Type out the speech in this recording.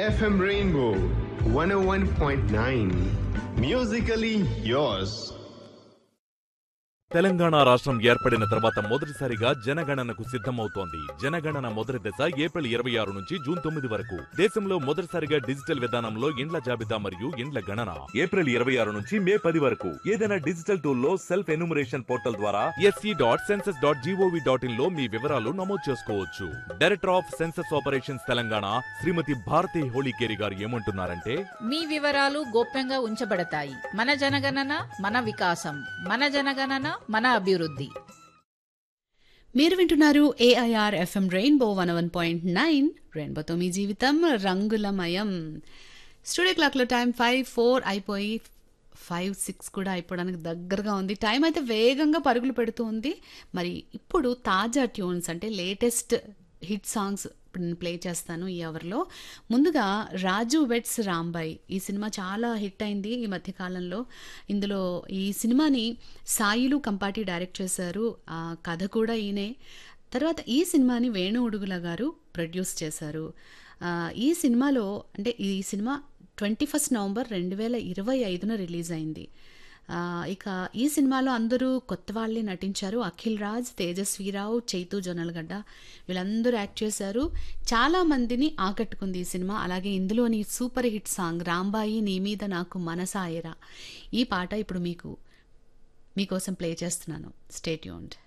FM Rainbow 101.9. Musically yours. Telangana రాష్ట్రం ఏర్పడిన తర్వాత మొదటిసారిగా జనగణనకు సిద్ధమవుతోంది జనగణన మొదటి దశ ఏప్రిల్ ఇరవై ఆరు నుంచి జూన్ తొమ్మిది వరకు దేశంలో మొదటిసారిగా డిజిటల్ విధానంలో ఇండ్ల జాబితా మరియు ఇండ్ల గణన ఏప్రిల్ ఇరవై ఆరు నుంచి మే పది వరకు ఏదైనా డిజిటల్ టూల్ లో సెల్ఫ్ ఎన్యూమరేషన్ పోర్టల్ ద్వారా S E dot census dot G O V dot in లో మీ వివరాలు నమోదు చేసుకోవచ్చు director of census operations Telangana Shrimati Bharati Holikeri garu ఏమంటున్నారంటే మీ వివరాలు గోప్యంగా ఉంచబడతాయి మన జనగణన మన వికాసం మన జనగణన మన అభివృద్ధి మీరు వింటున్నారు AIR FM rainbow one one point nine రెయిన్బోతో మీ జీవితం రంగులమయం స్టూడియో క్లాక్లో టైం ఫైవ్ ఫోర్ అయిపోయి ఫైవ్ సిక్స్ కూడా అయిపోవడానికి దగ్గరగా ఉంది టైం అయితే వేగంగా పరుగులు పెడుతూ ఉంది మరి ఇప్పుడు తాజా ట్యూన్స్ అంటే లేటెస్ట్ హిట్ సాంగ్స్ ఇప్పుడు నేను ప్లే చేస్తాను ఈ అవర్లో ముందుగా రాజు వెట్స్ రాంబాయ్ ఈ సినిమా చాలా హిట్ అయింది ఈ మధ్యకాలంలో ఇందులో ఈ సినిమాని సాయిలు కంపాటి డైరెక్ట్ చేశారు ఆ కథ కూడా ఈయనే తర్వాత ఈ సినిమాని వేణు ఉడుగుల గారు ప్రొడ్యూస్ చేశారు ఆ, ఈ సినిమాలో అంటే ఈ సినిమా ట్వంటీ ఫస్ట్ నవంబర్ రెండు వేల ఇరవై ఐదున రిలీజ్ అయింది ఆ, ఇక ఈ సినిమాలో అందరూ కొత్త వాళ్ళే నటించారు అఖిల్ రాజ్ తేజస్వీరావు చైతు జొన్నలగడ్డ వీళ్ళందరూ యాక్ట్ చేశారు చాలా మందిని ఆకట్టుకుంది ఈ సినిమా అలాగే ఇందులోని సూపర్ హిట్ సాంగ్ రాంబాయి నీ మీద నాకు మనసాయరా ఈ పాట ఇప్పుడు మీకు మీకోసం ప్లే చేస్తున్నాను స్టేట్యూన్డ్